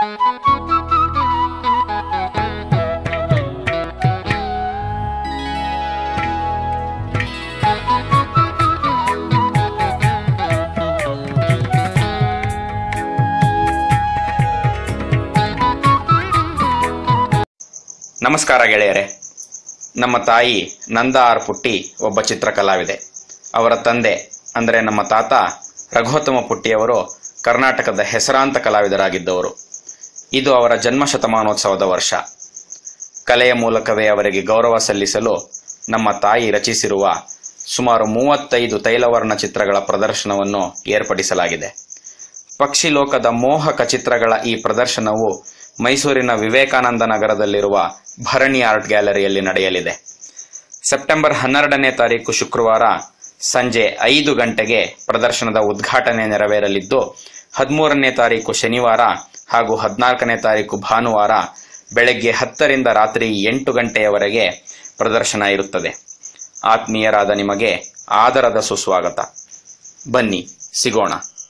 ನಮಸ್ಕಾರ ಗೆಳೆಯರೆ ನಮ್ಮ ತಾಯಿ ನಂದ ಆರ್ ಪುಟ್ಟಿ ಒಬ್ಬ ಚಿತ್ರಕಲಾವಿದೆ ಅವರ ತಂದೆ ಅಂದರೆ ನಮ್ಮ ತಾತ ರಘುತ್ತಮ ಪುಟ್ಟಿಯವರು ಕರ್ನಾಟಕದ ಹೆಸರಾಂತ ಕಲಾವಿದರಾಗಿದ್ದವರು ಇದು ಅವರ ಜನ್ಮ ಶತಮಾನೋತ್ಸವದ ವರ್ಷ ಕಲೆಯ ಮೂಲಕವೇ ಅವರಿಗೆ ಗೌರವ ಸಲ್ಲಿಸಲು ನಮ್ಮ ತಾಯಿ ರಚಿಸಿರುವ ಸುಮಾರು ಮೂವತ್ತೈದು ತೈಲವರ್ಣ ಚಿತ್ರಗಳ ಪ್ರದರ್ಶನವನ್ನು ಏರ್ಪಡಿಸಲಾಗಿದೆ ಪಕ್ಷಿ ಲೋಕದ ಮೋಹಕ ಚಿತ್ರಗಳ ಈ ಪ್ರದರ್ಶನವು ಮೈಸೂರಿನ ವಿವೇಕಾನಂದ ನಗರದಲ್ಲಿರುವ ಭರಣಿ ಆರ್ಟ್ ಗ್ಯಾಲರಿಯಲ್ಲಿ ನಡೆಯಲಿದೆ ಸೆಪ್ಟೆಂಬರ್ ಹನ್ನೆರಡನೇ ತಾರೀಕು ಶುಕ್ರವಾರ ಸಂಜೆ ಐದು ಗಂಟೆಗೆ ಪ್ರದರ್ಶನದ ಉದ್ಘಾಟನೆ ನೆರವೇರಲಿದ್ದು ಹದಿಮೂರನೇ ತಾರೀಕು ಶನಿವಾರ ಹಾಗೂ ಹದಿನಾಲ್ಕನೇ ತಾರೀಕು ಭಾನುವಾರ ಬೆಳಗ್ಗೆ ಹತ್ತರಿಂದ ರಾತ್ರಿ ಎಂಟು ಗಂಟೆಯವರೆಗೆ ಪ್ರದರ್ಶನ ಇರುತ್ತದೆ ಆತ್ಮೀಯರಾದ ನಿಮಗೆ ಆದರದ ಸುಸ್ವಾಗತ ಬನ್ನಿ ಸಿಗೋಣ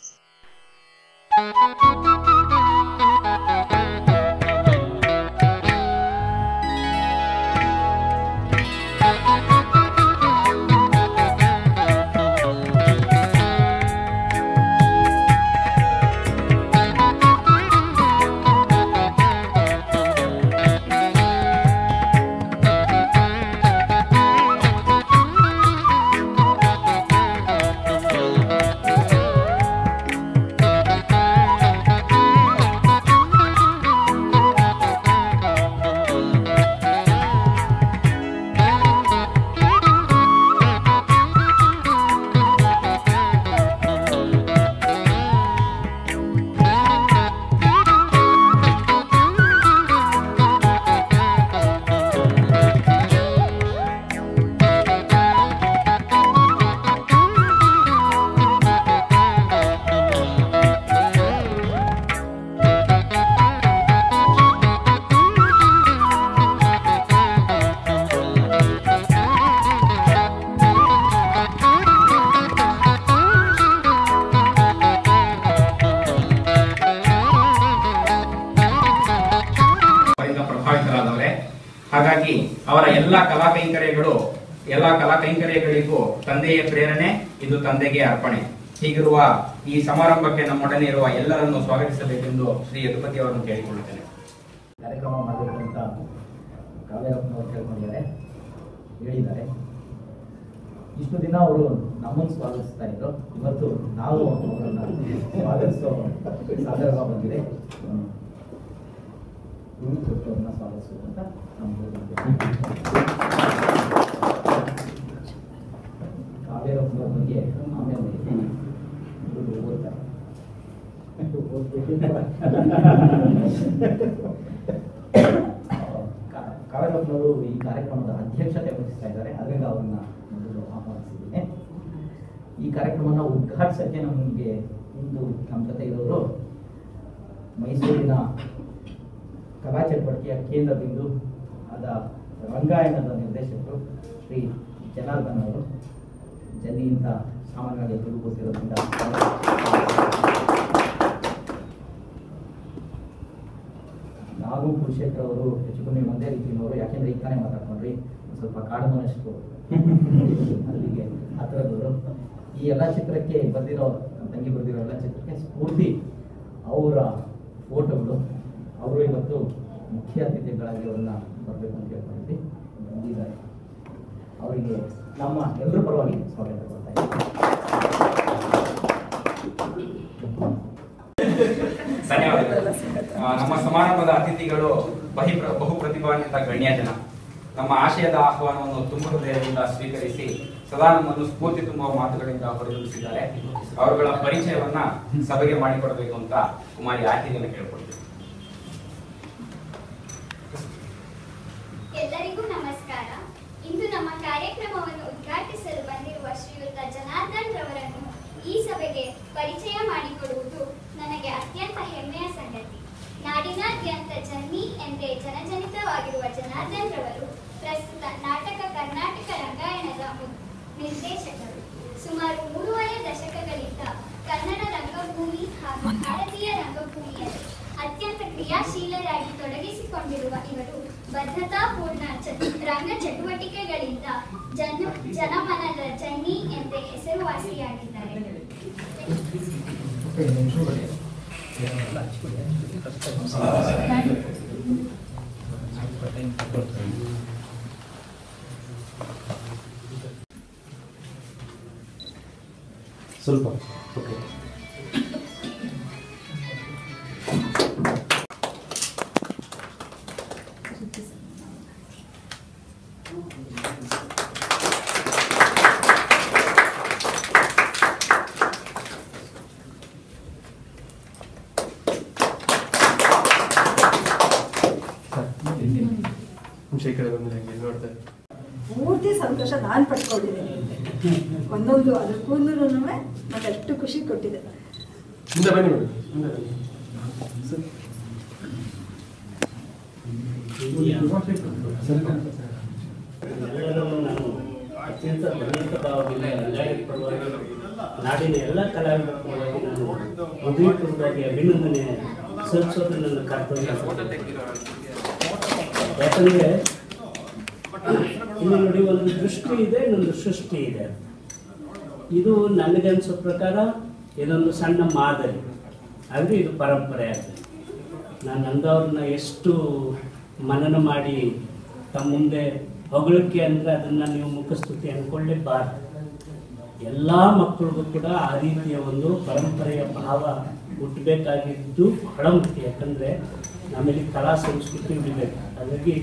ಅವರಿಂದ ಪ್ರಭಾವಿತರಾದವರೇ ಹಾಗಾಗಿ ಅವರ ಎಲ್ಲಾ ಕಲಾ ಕೈಂಕರ್ಯಗಳು ಎಲ್ಲಾ ಕಲಾ ಕೈಂಕರ್ಯಗಳಿಗೂ ತಂದೆಯ ಪ್ರೇರಣೆ ಇದು ತಂದೆಗೆ ಅರ್ಪಣೆ ಹೀಗಿರುವ ಈ ಸಮಾರಂಭಕ್ಕೆ ನಮ್ಮೊಡನೆ ಇರುವ ಎಲ್ಲರನ್ನು ಸ್ವಾಗತಿಸಬೇಕೆಂದು ಶ್ರೀ ಯದುಪತಿ ಅವರನ್ನು ಕೇಳಿಕೊಳ್ಳುತ್ತೇನೆ ಕಾರ್ಯಕ್ರಮ ಮಾಡಬೇಕು ಅಂತ ಕಾವ್ಯರಪ್ಪನವ್ರು ಕೇಳ್ಕೊಂಡಿದ್ದಾರೆ ಹೇಳಿದ್ದಾರೆ ಇಷ್ಟು ದಿನ ಅವರು ನಮ್ಮನ್ನು ಸ್ವಾಗತಿಸ್ತಾ ಇದ್ರು ಇವತ್ತು ನಾವು ಅವರನ್ನ ಸ್ವಾಗತಿಸೋ ಸಂದರ್ಭ ಬಂದಿದೆ ಹ್ಮ್. ಗುರು ಕೊಟ್ಟು ಅವ್ರನ್ನ ಸ್ವಾಗತಿಸೋದು ಅಂತ ನಮ್ಗೆ ಕಾವ್ಯರಪ್ಪನವ್ರ ಬಗ್ಗೆ ಆಮೇಲೆ ಇವ್ರು ಓದ್ತಾರೆ ಕಾವ್ಯರತ್ನವರು ಈ ಕಾರ್ಯಕ್ರಮದ ಅಧ್ಯಕ್ಷತೆ ವಹಿಸ್ತಾ ಇದ್ದಾರೆ ಅದರಿಂದ ಅವ್ರನ್ನ ಮೊದಲು ಆಹ್ವಾನಿಸಿದ್ದೇನೆ ಈ ಕಾರ್ಯಕ್ರಮನ ಉದ್ಘಾಟಿಸಕ್ಕೆ ನಮಗೆ ಇಂದು ನಮ್ಮ ಜೊತೆ ಇರೋರು ಮೈಸೂರಿನ ಕಲಾ ಚಟುವಟಿಕೆಯ ಕೇಂದ್ರ ಬಿಂದು ಆದ ರಂಗಾಯಣದ ನಿರ್ದೇಶಕರು ಶ್ರೀ ಜನಾರ್ದನ್ ಅವರು ಜನ್ನಿಯಿಂದ ಸಾಮಾನ್ಯವಾಗಿ ತಿರುಗುತ್ತಿರೋದ್ರಿಂದ ನಾವು ಕುಲಶೇಖರ್ ಅವರು ಹೆಚ್ಚು ಕಮ್ಮಿ ಒಂದೇ ರೀತಿಯವರು ಯಾಕೆಂದ್ರೆ ಈಗ ತಾನೇ ಮಾತಾಡ್ಕೊಂಡ್ರಿ ಒಂದ್ ಸ್ವಲ್ಪ ಕಾಡದಷ್ಟು ಅಲ್ಲಿಗೆ ಆ ಥರದವರು ಈ ಎಲ್ಲ ಚಿತ್ರಕ್ಕೆ ಬರ್ದಿರೋ ನಮ್ಮ ತಂಗಿ ಬರ್ದಿರೋ ಎಲ್ಲ ಚಿತ್ರಕ್ಕೆ ಸ್ಫೂರ್ತಿ ಅವರ ಫೋಟೋಗಳು ಅವರು ಇವತ್ತು ಮುಖ್ಯ ಅತಿಥಿಗಳಾಗಿ ಅವ್ರನ್ನ ಬರಬೇಕು ಅಂತ ಕೇಳ್ಕೊಂಡಿದ್ವಿ ಬಂದಿದ್ದಾರೆ ಅವರಿಗೆ ನಮ್ಮ ಎಲ್ಲರ ಪರವಾಗಿ ಸ್ವಾಗತ ಕೊಡ್ತಾ ಇದ್ದೀನಿ ಧನ್ಯವಾದಗಳು ಆ, ನಮ್ಮ ಸಮಾರಂಭದ ಅತಿಥಿಗಳು ಬಹಿ ಬಹು ಪ್ರತಿಭಾನ್ವಿತ ಗಣ್ಯ ಜನ ನಮ್ಮ ಆಶಯದ ಆಹ್ವಾನವನ್ನು ತುಂಬ ಹೃದಯದಿಂದ ಸ್ವೀಕರಿಸಿ ಸದಾ ನಮ್ಮನ್ನು ಸ್ಫೂರ್ತಿ ತುಂಬುವ ಮಾತುಗಳಿಂದ ಹೊರತುಂಬಿಸಿದ್ದಾರೆ ಅವರುಗಳ ಪರಿಚಯವನ್ನ ಸಭೆಗೆ ಮಾಡಿಕೊಡಬೇಕು ಅಂತ ಕುಮಾರಿ ಆತಿಗೆಯನ್ನು ಕೇಳ್ಕೊಳ್ತೀವಿ ಎಲ್ಲರಿಗೂ ನಮಸ್ಕಾರ ಇಂದು ನಮ್ಮ ಕಾರ್ಯಕ್ರಮವನ್ನು ಉದ್ಘಾಟಿಸಲು ಬಂದಿರುವ ಶ್ರೀಯುತ ಜನಾರ್ದನ್ ರವರನ್ನು ಈ ಸಭೆಗೆ ಪರಿಚಯ ಮಾಡಿಕೊಡುವುದು ನನಗೆ ಅತ್ಯಂತ ಹೆಮ್ಮೆಯ ಸಂಗತಿ ನಾಡಿನಾದ್ಯಂತ ಜನ್ನಿ ಎಂದೇ ಜನಜನಿತವಾಗಿರುವ ಜನಾರ್ದನ್ ರವರು ಪ್ರಸ್ತುತ ನಾಟಕ ಕರ್ನಾಟಕ ರಂಗಾಯಣದ ಮು- ನಿರ್ದೇಶಕರು ಸುಮಾರು ಮೂರುವರೆ ದಶಕಗಳಿಂದ ಕನ್ನಡ ರಂಗಭೂಮಿ ಹಾಗೂ ಭಾರತೀಯ ರಂಗಭೂಮಿಯಲ್ಲಿ ಅತ್ಯಂತ ಕ್ರಿಯಾಶೀಲರಾಗಿ ತೊಡಗಿಸಿಕೊಂಡಿರುವ ಇವರು ಬದ್ಧತಾಪೂರ್ಣ ಚ- ರಂಗ ಚಟುವಟಿಕೆಗಳಿಂದ ಜನ ಜನಮನದ ಚನ್ನಿ ಎಂದೇ ಹೆಸರುವಾಸಿಯಾಗಿದ್ದಾರೆ ಸ್ವಲ್ಪ ಓಕೆ ಶೇಖರ ಬಂದ್ರೆ ಹೆಂಗೆ ನೋಡ್ತಾ ಪೂರ್ತಿ ಸಂತೋಷ ನಾನು ಪಡ್ಕೊಂಡಿದ್ದೀನಿ ಒಂದೊಂದು ಅದ್ರ ಕೂದಲು ಮತ್ತೆ ಅಷ್ಟು ಖುಷಿ ಕೊಟ್ಟಿದೆ ಮುಂದೆ ಬನ್ನಿ ಮೇಡಮ್ ಮುಂದೆ ಬನ್ನಿ ಎಲ್ಲರನ್ನೂ ನಾನು ಅತ್ಯಂತ ಧನ್ಯತ ಭಾವದಿಂದ ರಂಗಾಯಣ ಪರವಾಗಿ ನಾಡಿನ ಎಲ್ಲ ಕಲಾವಿದರ ಪರವಾಗಿ ನಾನು ಹೃದಯಪೂರ್ವಕವಾಗಿ ಅಭಿನಂದನೆ ಸಲ್ಲಿಸೋದು ನನ್ನ ಕರ್ತವ್ಯ ಯಾಕಂದರೆ ಇಲ್ಲಿ ನೋಡಿ ಒಂದು ದೃಷ್ಟಿ ಇದೆ ಇನ್ನೊಂದು ಸೃಷ್ಟಿ ಇದೆ ಇದು ನನಗನ್ಸೋ ಪ್ರಕಾರ ಇದೊಂದು ಸಣ್ಣ ಮಾದರಿ ಆದರೆ ಇದು ಪರಂಪರೆ ಆಗಿದೆ ನಾನು ನಂದವ್ರನ್ನ ಎಷ್ಟು ಮನನ ಮಾಡಿ ತಮ್ಮ ಮುಂದೆ ಹೊಗಳಿಕೆ ಅಂದರೆ ಅದನ್ನು ನೀವು ಮುಖಸ್ತುತಿ ಅಂದ್ಕೊಳ್ಳೇಬಾರ್ದು ಎಲ್ಲ ಮಕ್ಕಳಿಗೂ ಕೂಡ ಆ ರೀತಿಯ ಒಂದು ಪರಂಪರೆಯ ಭಾವ ಹುಟ್ಟಬೇಕಾಗಿದ್ದು ಬಹಳ ಮುಖ್ಯ ಯಾಕಂದರೆ ನಮ್ಮಲ್ಲಿ ಕಲಾ ಸಂಸ್ಕೃತಿ ಉಳಿಬೇಕು ಹಾಗಾಗಿ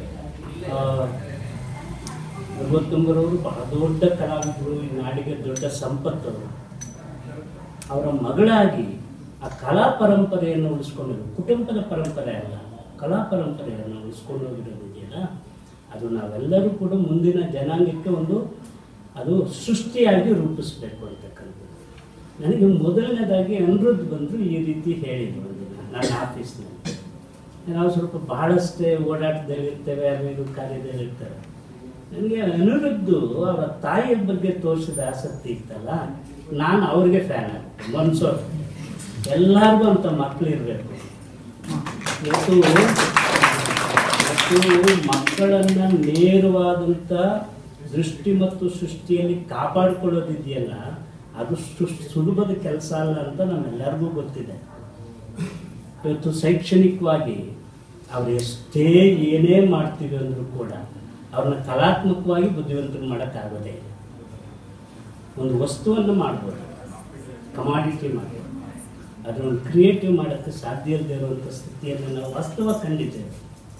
ಭಗವತ್ತುಂಬರವರು ಬಹಳ ದೊಡ್ಡ ಕಲಾವಿದರು ಈ ನಾಡಿಗೆ ದೊಡ್ಡ ಸಂಪತ್ತವರು ಅವರ ಮಗಳಾಗಿ ಆ ಕಲಾ ಪರಂಪರೆಯನ್ನು ಉಳಿಸ್ಕೊಂಡು ಕುಟುಂಬದ ಪರಂಪರೆ ಅಲ್ಲ ಕಲಾ ಪರಂಪರೆಯನ್ನು ಉಳಿಸ್ಕೊಂಡು ಹೋಗಿರೋದಿದೆಯಲ್ಲ ಅದು ನಾವೆಲ್ಲರೂ ಕೂಡ ಮುಂದಿನ ಜನಾಂಗಕ್ಕೆ ಒಂದು ಅದು ಸೃಷ್ಟಿಯಾಗಿ ರೂಪಿಸ್ಬೇಕು ಅಂತಕ್ಕಂಥದ್ದು ನನಗೆ ಮೊದಲನೇದಾಗಿ ಅನಿರುದ್ಧ ಬಂದರು ಈ ರೀತಿ ಹೇಳಿದ್ರು ಅದನ್ನ ನನ್ನ ಆಫೀಸ್ನಲ್ಲಿ ನಾವು ಸ್ವಲ್ಪ ಬಹಳಷ್ಟೇ ಓಡಾಟದಲ್ಲಿರ್ತೇವೆ ಅದು ಇದು ಕಾರ್ಯದಲ್ಲಿರ್ತೇವೆ ನನಗೆ ಅನಿರುದ್ಧು ಅವರ ತಾಯಿಯ ಬಗ್ಗೆ ತೋರಿಸಿದ ಆಸಕ್ತಿ ಇತ್ತಲ್ಲ ನಾನು ಅವ್ರಿಗೆ ಫ್ಯಾನ್ ಆಗ್ತೇನೆ ಮನ್ಸೋರು ಎಲ್ಲರಿಗೂ ಅಂತ ಮಕ್ಕಳು ಇರಬೇಕು ಇವತ್ತು ಇವತ್ತು ಮಕ್ಕಳನ್ನ ನೇರವಾದಂಥ ದೃಷ್ಟಿ ಮತ್ತು ಸೃಷ್ಟಿಯಲ್ಲಿ ಕಾಪಾಡಿಕೊಳ್ಳೋದಿದೆಯಲ್ಲ ಅದು ಸು- ಸುಲಭದ ಕೆಲಸ ಅಲ್ಲ ಅಂತ ನಮ್ಮೆಲ್ಲರಿಗೂ ಗೊತ್ತಿದೆ ಇವತ್ತು ಶೈಕ್ಷಣಿಕವಾಗಿ ಅವ್ರು ಎಷ್ಟೇ ಏನೇ ಮಾಡ್ತೀವಿ ಅಂದರೂ ಕೂಡ ಅವ್ರನ್ನ ಕಲಾತ್ಮಕವಾಗಿ ಬುದ್ಧಿವಂತರು ಮಾಡೋಕ್ಕಾಗೋದೇ ಇಲ್ಲ ಒಂದು ವಸ್ತುವನ್ನು ಮಾಡ್ಬೋದು ಕಮಾಡಿಟಿ ಮಾಡ್ಬೋದು ಅದನ್ನು ಕ್ರಿಯೇಟಿವ್ ಮಾಡೋಕ್ಕೆ ಸಾಧ್ಯ ಇಲ್ಲದೆ ಇರುವಂಥ ಸ್ಥಿತಿಯನ್ನು ನಾವು ವಾಸ್ತವ ಕಂಡಿದ್ದೇವೆ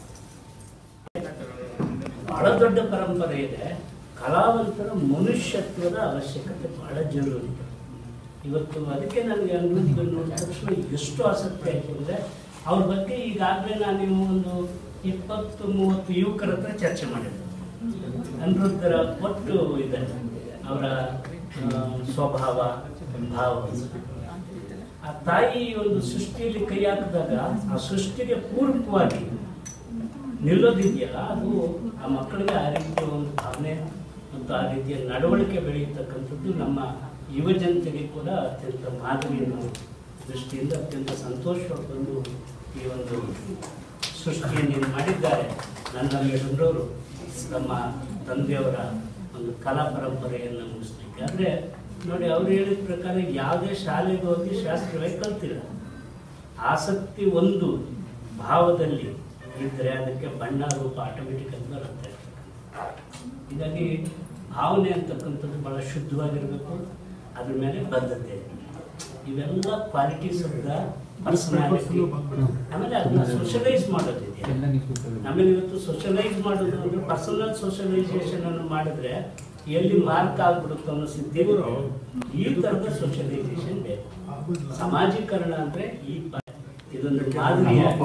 ಬಹಳ ದೊಡ್ಡ ಪರಂಪರೆ ಇದೆ ಕಲಾವಂತರ ಮನುಷ್ಯತ್ವದ ಅವಶ್ಯಕತೆ ಬಹಳ ಜರೂರಿ ಇವತ್ತು ಅದಕ್ಕೆ ನನಗೆ ಅನಿರುದ್ಧ ನೋಡಿದ ತಕ್ಷಣ ಎಷ್ಟು ಆಸಕ್ತಿ ಆಯ್ತು ಅಂದರೆ ಅವ್ರ ಬಗ್ಗೆ ಈಗಾಗಲೇ ನಾನು ಒಂದು ಇಪ್ಪತ್ತು ಮೂವತ್ತು ಯುವಕರ ಹತ್ರ ಚರ್ಚೆ ಮಾಡಿದ್ದೆ ಅನಿರುದ್ಧರ ಒಟ್ಟು ಇದೆ ಅವರ ಆ, ಸ್ವಭಾವ ಭಾವ ಆ ತಾಯಿ ಒಂದು ಸೃಷ್ಟಿಯಲ್ಲಿ ಕೈ ಹಾಕಿದಾಗ ಆ ಸೃಷ್ಟಿಗೆ ಪೂರಕವಾಗಿ ನಿಲ್ಲೋದಿದೆಯಲ್ಲ ಅದು ಆ ಮಕ್ಕಳಿಗೆ ಆ ರೀತಿಯ ಒಂದು ಭಾವನೆ ಮತ್ತು ಆ ರೀತಿಯ ನಡವಳಿಕೆ ಬೆಳೆಯತಕ್ಕಂಥದ್ದು ನಮ್ಮ ಯುವ ಜನತೆಗೆ ಕೂಡ ಅತ್ಯಂತ ಮಾದರಿಯನ್ನು ದೃಷ್ಟಿಯಿಂದ ಅತ್ಯಂತ ಸಂತೋಷವಾಗಿ ಬಂದು ಈ ಒಂದು ಸೃಷ್ಟಿಯನ್ನು ಏನು ಮಾಡಿದ್ದಾರೆ ನನ್ನ ಮೇಡಮ್ರವರು ನಮ್ಮ ತಂದೆಯವರ ಒಂದು ಕಲಾ ಪರಂಪರೆಯನ್ನು ಮುಗಿಸ್ಲಿಕ್ಕೆ ಅಂದರೆ ನೋಡಿ ಅವ್ರು ಹೇಳಿದ ಪ್ರಕಾರ ಯಾವುದೇ ಶಾಲೆಗೆ ಹೋಗಿ ಶಾಸ್ತ್ರವೇ ಕಲ್ತಿಲ್ಲ ಆಸಕ್ತಿ ಒಂದು ಭಾವದಲ್ಲಿ ಇದ್ದರೆ ಅದಕ್ಕೆ ಬಣ್ಣ ರೂಪ ಆಟೋಮೆಟಿಕ್ ಆಗಿ ಬರುತ್ತೆ ಹೀಗಾಗಿ ಭಾವನೆ ಅಂತಕ್ಕಂಥದ್ದು ಭಾಳ ಶುದ್ಧವಾಗಿರಬೇಕು ಅದ್ರ ಮೇಲೆ ಬದ್ಧತೆ ಇವೆಲ್ಲ ಕ್ವಾಲಿಟೀಸ್ ಆಫ್ ದ ಪರ್ಸನಾಲಿಟಿ ಆಮೇಲೆ ಅದನ್ನ ಸೋಷಲೈಸ್ ಮಾಡೋದಿದೆ ಆಮೇಲೆ ಇವತ್ತು ಸೋಷಲೈಸ್ ಮಾಡೋದು ಅಂದ್ರೆ ಪರ್ಸನಲ್ ಸೋಷಲೈಸೇಷನ್ ಅನ್ನು ಮಾಡಿದ್ರೆ ಎಲ್ಲಿ ಮಾರ್ಕ್ ಆಗ್ಬಿಡುತ್ತೋ ಅನ್ನೋ ಸ್ಥಿತಿ ಈ ತರದ ಸೋಷಲೈಸೇಷನ್ ಬೇಕು ಸಮಾಜೀಕರಣ ಅಂದ್ರೆ ಈ ಪ- ಇದೊಂದು ಮಾದರಿಯಾಗಿ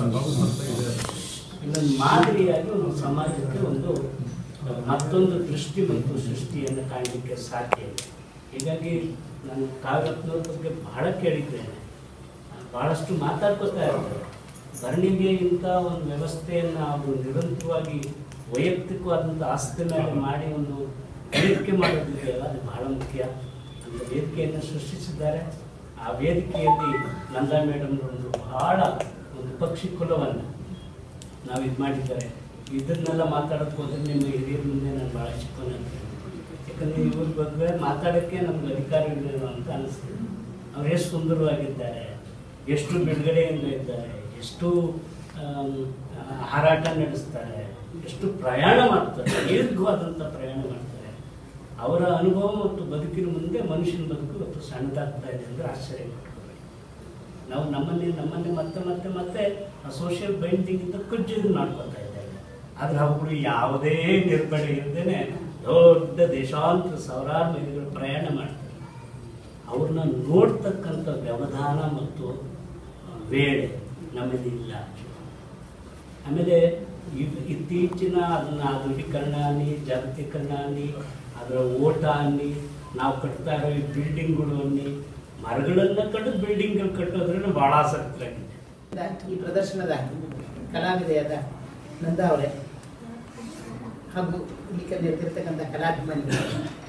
ಇದೊಂದು ಮಾದರಿಯಾಗಿ ಒಂದು ಸಮಾಜಕ್ಕೆ ಒಂದು ಮತ್ತೊಂದು ದೃಷ್ಟಿ ಮತ್ತು ಸೃಷ್ಟಿಯನ್ನು ಕಾಣಲಿಕ್ಕೆ ಸಾಧ್ಯ ಇದೆ ಹೀಗಾಗಿ ನಾನು ಕಾವ್ಯತ್ನವ್ರ ಬಗ್ಗೆ ಬಹಳ ಕೇಳಿದ್ದೇನೆ ಬಹಳಷ್ಟು ಮಾತಾಡ್ಕೋತಾ ಇರ್ತಾರೆ ಭರಣಿಗೆ ಇಂಥ ಒಂದು ವ್ಯವಸ್ಥೆಯನ್ನು ಅವರು ನಿರಂತರವಾಗಿ ವೈಯಕ್ತಿಕವಾದಂಥ ಆಸ್ತಿ ಮೇಲೆ ಮಾಡಿ ಒಂದು ವೇದಿಕೆ ಮಾಡೋದಿದೆಯಲ್ಲ ಅದು ಬಹಳ ಮುಖ್ಯ ಅಂತ ವೇದಿಕೆಯನ್ನು ಸೃಷ್ಟಿಸಿದ್ದಾರೆ ಆ ವೇದಿಕೆಯಲ್ಲಿ ನಂದಾ ಮೇಡಮ್ ಒಂದು ಬಹಳ ಒಂದು ಪಕ್ಷಿ ಕುಲವನ್ನು ನಾವು ಇದು ಮಾಡಿದ್ದಾರೆ ಇದನ್ನೆಲ್ಲ ಮಾತಾಡೋಕೆ ಹೋದ್ರೆ ನಿಮ್ಮ ಹಿರಿಯರ ಮುಂದೆ ನಾನು ಭಾಳ ಚಿಕ್ಕವನಂತ ಯಾಕಂದರೆ ಇವ್ರ ಬಗ್ಗೆ ಮಾತಾಡೋಕ್ಕೆ ನಮ್ಗೆ ಅಧಿಕಾರವಿಲ್ಲ ಅಂತ ಅನಿಸ್ತದೆ ಅವ್ರು ಎಷ್ಟು ಸುಂದರವಾಗಿದ್ದಾರೆ ಎಷ್ಟು ಬಿಡುಗಡೆಯಿಂದ ಇದ್ದಾರೆ ಎಷ್ಟು ಆಮ್, ಆ, ಹಾರಾಟ ನಡೆಸ್ತಾರೆ ಎಷ್ಟು ಪ್ರಯಾಣ ಮಾಡ್ತಾರೆ ದೀರ್ಘವಾದಂಥ ಪ್ರಯಾಣ ಮಾಡ್ತಾರೆ ಅವರ ಅನುಭವ ಮತ್ತು ಬದುಕಿನ ಮುಂದೆ ಮನುಷ್ಯನ ಬದುಕು ಇವತ್ತು ಸಣ್ಣದಾಗ್ತಾ ಇದೆ ಅಂದರೆ ಆಶ್ಚರ್ಯ ಪಟ್ಕೋಬೇಕು ನಾವು ನಮ್ಮನ್ನೇ ನಮ್ಮನ್ನೇ ಮತ್ತೆ ಮತ್ತೆ ಮತ್ತೆ ಆ ಸೋಷಿಯಲ್ ಬೈಂಡಿಂಗಿಂದ ಕಜ್ಜಿದು ಮಾಡ್ಕೊತಾ ಇದ್ದೇವೆ ಆದ್ರೆ ಅವರು ಯಾವುದೇ ನಿರ್ಬಳೆ ಇಲ್ಲದೇನೆ ದೊಡ್ಡ ದೇಶಾಂತರ ಸಾವಿರಾರು ಮೈಲಿಗಳು ಪ್ರಯಾಣ ಮಾಡ್ತಾರೆ ಅವ್ರನ್ನ ನೋಡ್ತಕ್ಕಂಥ ವ್ಯವಧಾನ ಮತ್ತು ಆ, ವೇಳೆ ನಮ್ಮಲ್ಲಿ ಇಲ್ಲ ಆಮೇಲೆ ಇದ್- ಇತ್ತೀಚಿನ ಅದನ್ನ ಆಧುನೀಕರಣ ಅನ್ನಿ ಜಾಗತೀಕರಣ ಅನ್ನಿ ಅದರ ಓಟ ಅನ್ನಿ ನಾವು ಕಟ್ತಾ ಇರೋ ಈ ಬಿಲ್ಡಿಂಗ್ಗಳು ಅನ್ನಿ ಮರಗಳನ್ನ ಕಟ್ಟು ಬಿಲ್ಡಿಂಗ್ಗಳು ಕಟ್ಟೋದ್ರಿಂದ ಬಹಳ ಆಸಕ್ತರಾಗಿದೆ ಈ ಪ್ರದರ್ಶನದ ಕಲಾವಿದೆಯಾದ ನಂದಾ ಅವರೇ ಹಾಗೂ ಇಲ್ಲಿ ಕಲಿತಿರ್ತಕ್ಕಂಥ ಕಲಾಭಿಮಾನಿಗಳು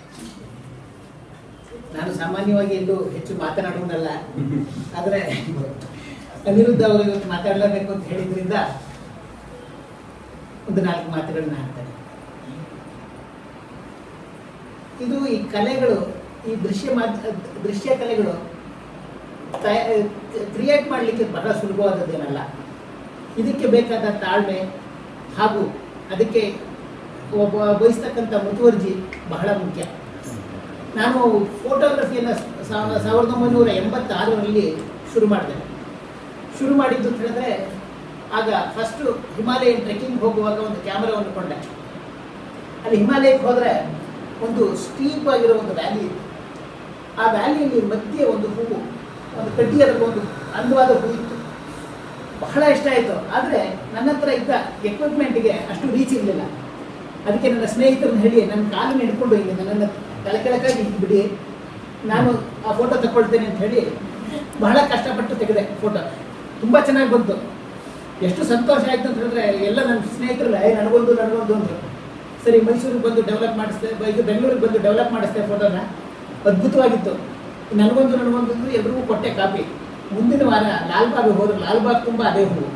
ನಾನು ಸಾಮಾನ್ಯವಾಗಿ ಎಲ್ಲೂ ಹೆಚ್ಚು ಮಾತನಾಡುವುದಲ್ಲ ಆದರೆ ಅನಿರುದ್ಧ ಅವರು ಇವತ್ತು ಮಾತಾಡಲೇಬೇಕು ಅಂತ ಹೇಳಿದ್ರಿಂದ ಒಂದು ನಾಲ್ಕು ಮಾತುಗಳನ್ನ ಹಾಕ್ತಾರೆ ಇದು ಈ ಕಲೆಗಳು ಈ ದೃಶ್ಯ ಮಾಧ್ಯ ದೃಶ್ಯ ಕಲೆಗಳು ಕ್ರಿಯೇಟ್ ಮಾಡಲಿಕ್ಕೆ ಬಹಳ ಸುಲಭವಾದದ್ದೇನಲ್ಲ ಇದಕ್ಕೆ ಬೇಕಾದ ತಾಳ್ಮೆ ಹಾಗೂ ಅದಕ್ಕೆ ಒಬ್ಬ ವಹಿಸ್ತಕ್ಕಂಥ ಮುತುವರ್ಜಿ ಬಹಳ ಮುಖ್ಯ ನಾನು ಫೋಟೋಗ್ರಫಿಯನ್ನು ಸಾವಿರದ ಒಂಬೈನೂರ ಎಂಬತ್ತಾರರಲ್ಲಿ ಶುರು ಮಾಡಿದೆ ಶುರು ಮಾಡಿದ್ದು ಅಂತ ಹೇಳಿದ್ರೆ ಆಗ ಫಸ್ಟು ಹಿಮಾಲಯನ್ ಟ್ರೆಕ್ಕಿಂಗ್ ಹೋಗುವಾಗ ಒಂದು ಕ್ಯಾಮರಾವನ್ನು ಕೊಂಡೆ ಅಲ್ಲಿ ಹಿಮಾಲಯಕ್ಕೆ ಹೋದರೆ ಒಂದು ಸ್ಟೀಪ್ ಆಗಿರೋ ಒಂದು ವ್ಯಾಲಿ ಇತ್ತು ಆ ವ್ಯಾಲಿಯಲ್ಲಿ ಮಧ್ಯೆ ಒಂದು ಹೂವು ಒಂದು ಕಡ್ಡಿಯದ ಒಂದು ಅಂದವಾದ ಹೂ ಇತ್ತು ಬಹಳ ಇಷ್ಟ ಆಯಿತು ಆದರೆ ನನ್ನ ಹತ್ರ ಇದ್ದ ಎಕ್ವಿಪ್ಮೆಂಟ್ಗೆ ಅಷ್ಟು ರೀಚ್ ಇರಲಿಲ್ಲ ಅದಕ್ಕೆ ನನ್ನ ಸ್ನೇಹಿತರನ್ನ ಹೇಳಿ ನನ್ನ ಕಾಲನ್ನು ಹಿಡ್ಕೊಂಡು ಹಿಂಗೆ ನನ್ನನ್ನು ತಲೆ ಕೆಳಕಾಗಿ ಬಿಡಿ ನಾನು ಆ ಫೋಟೋ ತಗೊಳ್ತೇನೆ ಅಂತ ಹೇಳಿ ಬಹಳ ಕಷ್ಟಪಟ್ಟು ತೆಗೆದೆ ಫೋಟೋ ತುಂಬ ಚೆನ್ನಾಗಿ ಬಂತು ಎಷ್ಟು ಸಂತೋಷ ಆಯ್ತು ಅಂತ ಹೇಳಿದ್ರೆ ಎಲ್ಲ ನನ್ನ ಸ್ನೇಹಿತರಲ್ಲ ಏ ನನಗೊಂದು ನನಗೊಂದು ಅಂದರು ಸರಿ ಮೈಸೂರಿಗೆ ಬಂದು ಡೆವಲಪ್ ಮಾಡಿಸ್ದೆ ಬ- ಇದು ಬೆಂಗಳೂರಿಗೆ ಬಂದು ಡೆವಲಪ್ ಮಾಡಿಸ್ದೆ ಫೋಟೋನ ಅದ್ಭುತವಾಗಿತ್ತು ನನಗೊಂದು ನನಗೊಂದು ಅಂದ್ರೆ ಎಲ್ರಿಗೂ ಕೊಟ್ಟೆ ಕಾಪಿ ಮುಂದಿನ ವಾರ ಲಾಲ್ಬಾಗ್ ಹೋದ್ರೆ ಲಾಲ್ಬಾಗ್ ತುಂಬ ಅದೇ ಹೂವು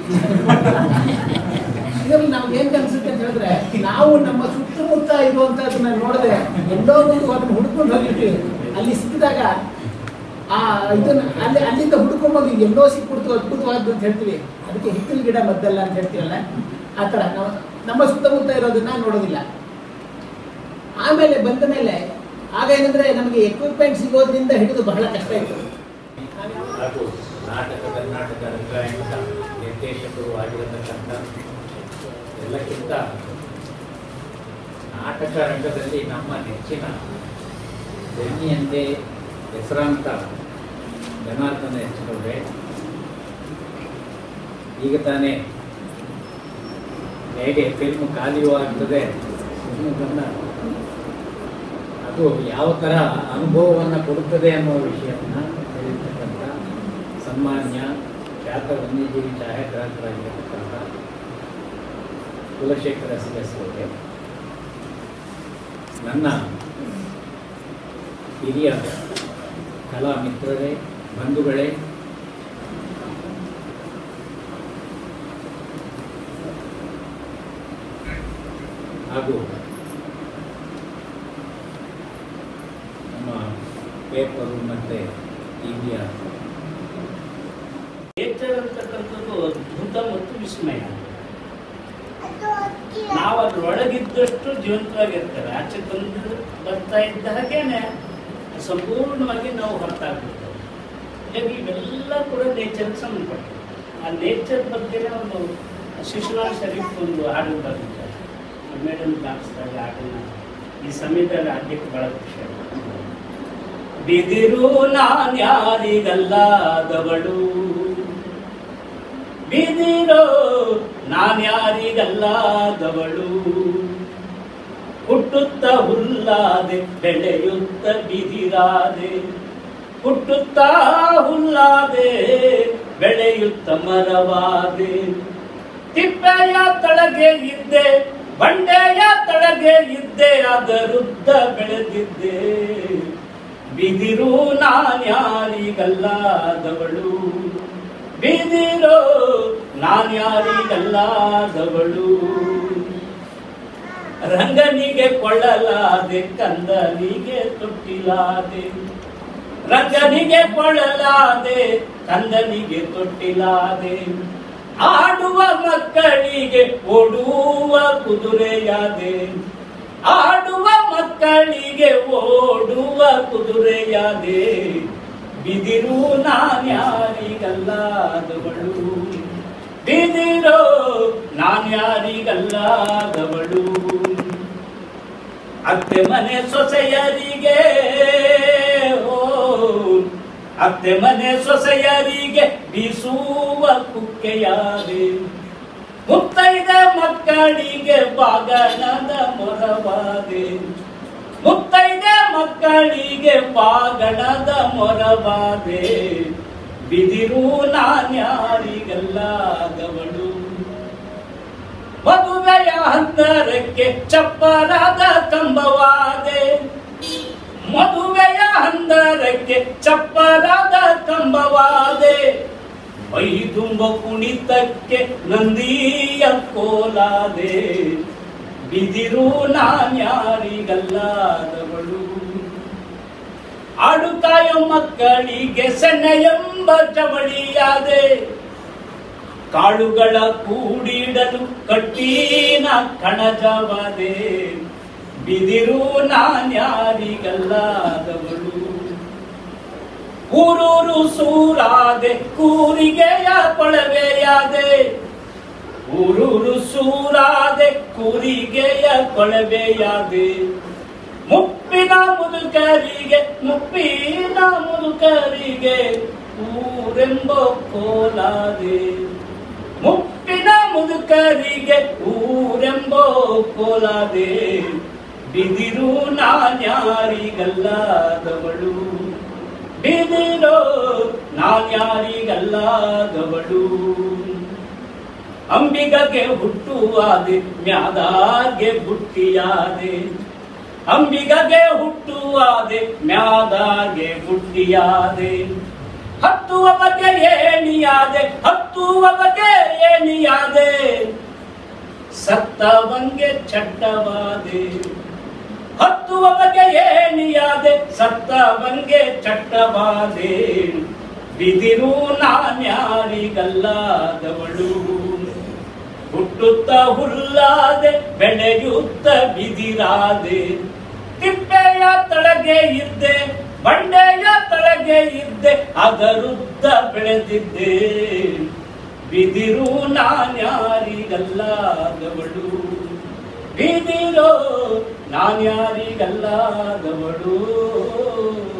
ಇದರಲ್ಲಿ ನಮ್ಗೆ ಏನ್ ಅನ್ಸುತ್ತೆ ಅಂತ ಹೇಳಿದ್ರೆ ನಾವು ನಮ್ಮ ಸುತ್ತಮುತ್ತ ಇರುವಂತದನ್ನ ನೋಡದೆ ಎಲ್ಲೋ ಒಂದು ಅದನ್ನ ಹುಡ್ಕೊಂಡು ಹೋಗಿರ್ತೀವಿ ಅಲ್ಲಿ ಸಿಕ್ಕಿದಾಗ ಆ ಇದನ್ನ ಅಲ್ಲಿ ಅಲ್ಲಿಂದ ಹುಡ್ಕೊಂಬೋದು ಎಲ್ಲೋ ಸಿಕ್ಬಿಡ್ತು ಅದ್ಭುತವಾದ್ದು ಅಂತ ಹೇಳ್ತೀವಿ ಅದಕ್ಕೆ ಹಿತ್ತಲು ಗಿಡ ಮದ್ದಲ್ಲ ಅಂತ ಹೇಳ್ತೀವಲ್ಲ ಆ ಥರ ನಾವು ನಮ್ಮ ಸುತ್ತಮುತ್ತ ಇರೋದನ್ನ ನೋಡೋದಿಲ್ಲ ಆಮೇಲೆ ಬಂದ ಮೇಲೆ ಆಗ ಏನಂದ್ರೆ ನಮಗೆ ಎಕ್ವಿಪ್ಮೆಂಟ್ ಸಿಗೋದ್ರಿಂದ ಹಿಡಿದು ಬಹಳ ಕಷ್ಟ ಇತ್ತು ಹಾಗೂ ನಾಟಕ ಕರ್ನಾಟಕ ರಂಗಾಯಣದ ನಿರ್ದೇಶಕರು ಆಗಿರತಕ್ಕಂಥ ಎಲ್ಲಕ್ಕಿಂತ ನಾಟಕ ರಂಗದಲ್ಲಿ ನಮ್ಮ ನೆಚ್ಚಿನ ಧ್ವನಿಯಂತೆ ಹೆಸರಾಂತ ಜನಾರ್ದನ ಹೆಚ್ಚನವರೇ ಈಗ ತಾನೇ ಹೇಗೆ ಫಿಲ್ಮ್ ಖಾಲಿಯೂ ಆಗ್ತದೆ ಅನ್ನೋದನ್ನ ಅದು ಯಾವ ಥರ ಅನುಭವವನ್ನು ಕೊಡುತ್ತದೆ ಅನ್ನೋ ವಿಷಯವನ್ನು ತಿಳಿರ್ತಕ್ಕಂಥ ಸನ್ಮಾನ್ಯ ಖ್ಯಾತ ವನ್ಯಜೀವಿ ಛಾಯಾಗ್ರಾಹಕರಾಗಿರತಕ್ಕಂಥ ಕುಲಶೇಖರ ಸಿಎಸ್ ಅವರಿಗೆ ನನ್ನ ಹಿರಿಯ ಕಲಾ ಮಿತ್ರರೇ ಬಂಧುಗಳೇ ಹಾಗೂ ನಮ್ಮ ಪೇಪರು ಮತ್ತು ಟಿವಿಯ ನೇಚರ್ ಅಂತಕ್ಕಂಥದ್ದು ಅದ್ಭುತ ಮತ್ತು ವಿಸ್ಮಯ ನಾವು ಅದ್ರೊಳಗಿದ್ದಷ್ಟು ಜೀವಂತವಾಗಿರ್ತೇವೆ ಆಚೆ ಬಂದು ಬರ್ತಾ ಇದ್ದ ಹಾಗೇನೆ ಸಂಪೂರ್ಣವಾಗಿ ನಾವು ಹೊರತಾಗ್ಬಿಡ್ತೇವೆ ಹೀಗಾಗಿ ಇವೆಲ್ಲ ಕೂಡ ನೇಚರ್ಗೆ ಸಂಬಂಧಪಟ್ಟಿದೆ ಆ ನೇಚರ್ ಬಗ್ಗೆನೇ ಒಂದು ಶಿಶುನಾಳ್ ಶರೀಫ್ ಒಂದು ಹಾಡು ಬರೆದಿದ್ದಾರೆ ಮೇಡಮ್ ಗಾಣಿಸ್ದಾಗ ಹಾಡನ್ನ ಈ ಸಮಯದಲ್ಲಿ ಹಾಡ್ಲಿಕ್ಕೆ ಬಹಳ ಖುಷಿ ಆಗುತ್ತೆ ಬಿದಿರು ನಾನ್ಯಾರಿಗಲ್ಲಾದವಳು ಬಿದಿರೋ ನಾನ್ಯಾರಿಗಲ್ಲಾದವಳು ಹುಟ್ಟುತ್ತ ಹುಲ್ಲಾದೆ ಬೆಳೆಯುತ್ತ ಬಿದಿರಾದೆ ಹುಟ್ಟುತ್ತ ಹುಲ್ಲಾದೆ ಬೆಳೆಯುತ್ತ ಮರವಾದೆ ತಿಪ್ಪೆಯ ತಳಗೆ ಇದ್ದೆ ಬಂಡೆಯ ತಳಗೆ ಇದ್ದೆ ಅದರುದ್ದ ಬೆಳೆದಿದ್ದೆ ಬಿದಿರು ನಾನ್ಯಾರಿಗಲ್ಲಾದವಳು ಬಿದಿರೋ ನಾನ್ಯಾರಿಗಲ್ಲಾದವಳು ರಂಗನಿಗೆ ಕೊಳ್ಳಲಾದೆ ಕಂದನಿಗೆ ತೊಟ್ಟಿಲಾದೆ ರಂಗನಿಗೆ ಕೊಳ್ಳಲಾದೆ ಕಂದನಿಗೆ ತೊಟ್ಟಿಲಾದೆ ಆಡುವ ಮಕ್ಕಳಿಗೆ ಓಡುವ ಕುದುರೆಯಾದೆ ಆಡುವ ಮಕ್ಕಳಿಗೆ ಓಡುವ ಕುದುರೆಯಾದೆ ಬಿದಿರು ನಾನ್ಯಾರಿಗಲ್ಲಾದವಳು ಬಿದಿರೋ ನಾನ್ಯಾರಿಗಲ್ಲಾದವಳು ಅತ್ತೆ ಮನೆ ಸೊಸೆಯರಿಗೆ ಓ ಅತ್ತೆ ಮನೆ ಸೊಸೆಯರಿಗೆ ಬೀಸುವ ಕುಕ್ಕೆಯಾದೆ ಮುತ್ತೈದ ಮಕ್ಕಳಿಗೆ ಬಾಗಣದ ಮೊರವಾದೆ ಮುತ್ತೈದ ಮಕ್ಕಳಿಗೆ ಬಾಗಣದ ಮೊರವಾದೆ ಬಿದಿರು ನಾನ್ಯಾರಿಗಲ್ಲಾದವಳು ಮದುವೆಯ ಹಂದರಕ್ಕೆ ಚಪ್ಪರಾದ ಕಂಬವಾದೆ ಮದುವೆಯ ಹಂದರಕ್ಕೆ ಚಪ್ಪರಾದ ಕಂಬವಾದೆ ಮೈ ತುಂಬ ಕುಣಿತಕ್ಕೆ ನಂದಿಯ ಕೋಲಾದೆ ಬಿದಿರು ನಾನ್ಯಾರಿಗಲ್ಲಾದವಳು ಆಡುತ್ತಾಯೋ ಮಕ್ಕಳಿಗೆ ಸಣ್ಣ ಎಂಬ ಜವಳಿಯಾದೆ ಕಾಳುಗಳ ಕೂಡಿಡಲು ಕಟ್ಟಿನ ಕಣಜವಾದೆ ಬಿದಿರು ನಾನ್ಯಾರಿಗಲ್ಲಾದವಳು ಊರೂರು ಸೂರಾದೆ ಕೂರಿಗೆಯ ಕೊಳವೆಯಾದೆ ಊರೂರು ಸೂರಾದೆ ಕೂರಿಗೆಯ ಕೊಳವೆಯಾದೆ ಮುಪ್ಪಿನ ಮುದುಕರಿಗೆ ಮುಪ್ಪಿನ ಮುದುಕರಿಗೆ ಊರೆಂಬ ಕೋಲಾದೆ ಮುಪ್ಪಿನ ಮುದುಕರಿಗೆ ಊರೆಂಬ ಕೋಲಾದೆ ಬಿದಿರು ನಾನ್ಯಾರಿಗಲ್ಲಾದವಳು ಬಿದಿರೋ ನಾನ್ಯಾರಿಗಲ್ಲಾದವಳು ಅಂಬಿಗಗೆ ಹುಟ್ಟುವಾದೆ ಮ್ಯಾದಾಗೆ ಬುಟ್ಟಿಯಾದೆ ಅಂಬಿಗಗೆ ಹುಟ್ಟುವಾದೆ ಮ್ಯಾದಾಗೆ ಬುಟ್ಟಿಯಾದೆ ಹತ್ತುವ ಬಗ್ಗೆ ಏಣಿಯಾದೆ ಹತ್ತುವ ಬಗ್ಗೆ ಏಣಿಯಾದೆ ಸತ್ತವಂಗೆ ಚಟ್ಟವಾದೆ ಹತ್ತುವ ಬಗ್ಗೆ ಏಣಿಯಾದೆ ಸತ್ತವಂಗೆ ಚಟ್ಟವಾದೆ ಬಿದಿರು ನಾನ್ಯಾರಿಗಲ್ಲಾದವಳು ಹುಟ್ಟುತ್ತ ಹುಲ್ಲಾದೆ ಬೆಳೆಯುತ್ತ ಬಿದಿರಾದೆ ತಿಪ್ಪೆಯ ತಳಗೆ ಇದ್ದೆ ಬಂಡೆಯ ತಳಗೆ ಇದ್ದೆ ಅದರುದ್ದ ಬೆಳೆದಿದ್ದೆ ಬಿದಿರು ನಾನ್ಯಾರಿಗಲ್ಲಾದವಳು ಬಿದಿರೋ ನಾನ್ಯಾರಿಗಲ್ಲಾದವಳು